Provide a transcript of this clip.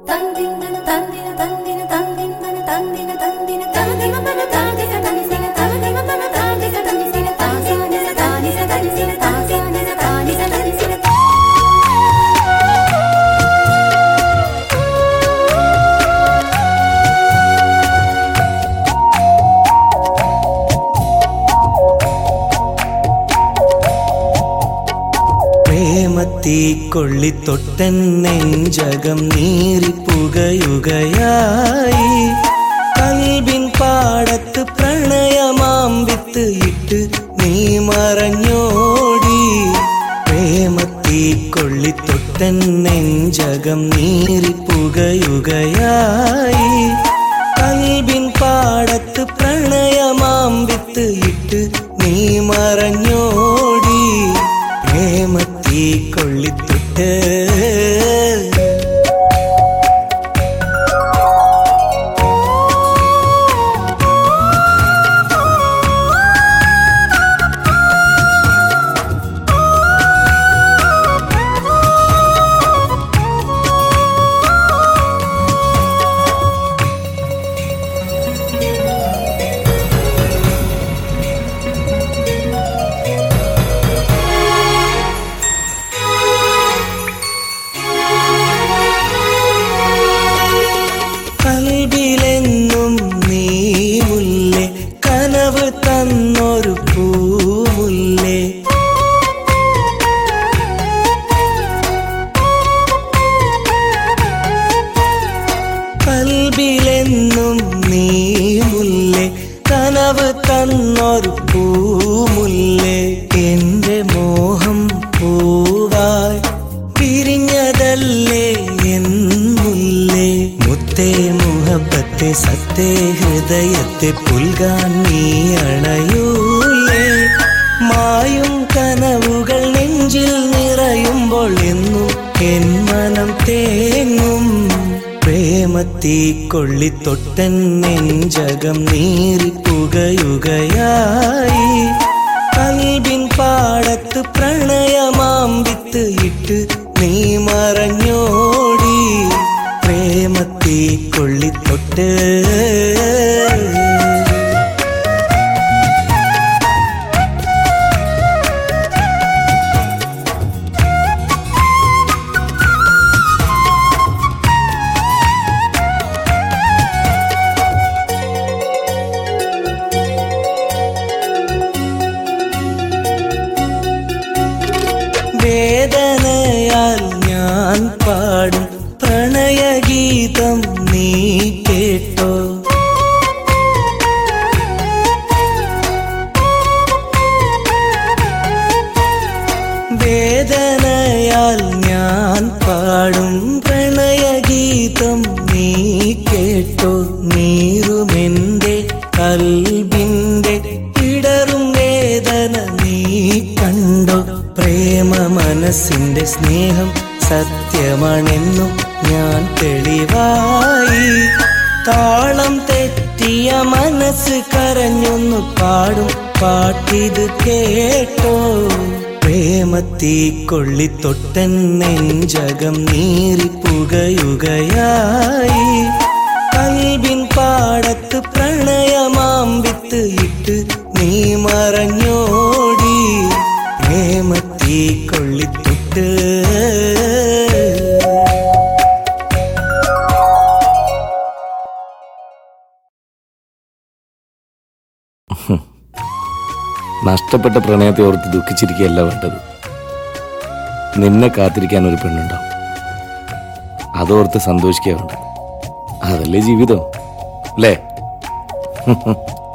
തന്തിന്തന തന്തിന തന്തിന തന്തിന്തന തന്തിന തന്തിന തന്തിന തന താദിസ തനിസിന തന്തിന തന താദിസ തനിസിന താസാനിസ താനിസ തനിസിന താസാനിസ താനിസ തനിസിന പ്രേമത്തീ കൊള്ളിത്തൊട്ടൻ നെഞ്ചകം നീറിപ്പുകയുകയായി കൽവിൻ പാടത്ത് പ്രണയമാം വിത്ത് ഇട്ട് നീ മറഞ്ഞോടി പ്രേമത്തീ കൊള്ളിത്തൊട്ടൻ നെഞ്ചകം നീറിപ്പുകയുകയായി കൽവിൻ പാടത്ത് പ്രണയമാം വിത്ത് ഇട്ട് നീ മറഞ്ഞോടി പ്രേമത്തീ കൊള്ളിത്തൊട്ട് കൽവിലെന്നും നീ മുല്ലേ കനവ് തന്നൊരു പൂമുല്ലേ കൽബിലെന്നും നീ മുല്ലേ കനവ് തന്നൊരു പൂമുല്ലേ എന്റെ മോഹം പൂവായി പിരിഞ്ഞതല്ലേ എൻ മുല്ലേ മുത്തേ മുഹബത്തെ സത്തേ ഹൃദയത്തെ പുൽകാൻ നീ അണയൂലേ മായും കനവുകൾ നെഞ്ചിൽ നിറയുമ്പോൾ എന്നും എൻ മനം തേങ്ങും പ്രേമത്തീ കൊള്ളിത്തൊട്ടൻ നെഞ്ചകം നീറിപ്പുകയുകയായി കൽവിൻ പാടത്ത് പ്രണയമാം വിത്ത് ഇട്ട് നീ മറഞ്ഞോടി പ്രേമത്തീ കൊള്ളിത്തൊട്ട് വേദനയാൽ ഞാൻ പാടും പ്രണയഗീതം നീ കേട്ടോ വേദനയാൽ ഞാൻ പാടും പ്രണയഗീതം നീ കേട്ടോ നീറുമെന്റെ കൽബിന്റെ ഇടറും വേദന നീ കണ്ടോ പ്രേമ മനസ്സിന്റെ സ്നേഹം സത്യമാണെന്നും ഞാൻ തെളിവായി താളം തെറ്റിയ മനസ്സ് കരഞ്ഞൊന്നു പാടും പാട്ടിത് കേട്ടോ പ്രേമത്തീ കൊള്ളിത്തൊട്ടൻ നെഞ്ചകം നീറിപ്പുകയുകയായി കൽവിൻ പാടത്ത് പ്രണയമാം വിത്ത് ഇട്ട് നീ മറഞ്ഞോടി പ്രേമത്തീ കൊള്ളിത്തൊട്ട് നഷ്ടപ്പെട്ട പ്രണയത്തെ ഓർത്ത് ദുഃഖിച്ചിരിക്കുകയല്ല വേണ്ടത് നിന്നെ കാത്തിരിക്കാൻ ഒരു പെണ്ണുണ്ടാവും അതോർത്ത് സന്തോഷിക്കുക വേണ്ട അതല്ലേ ജീവിതം അല്ലേ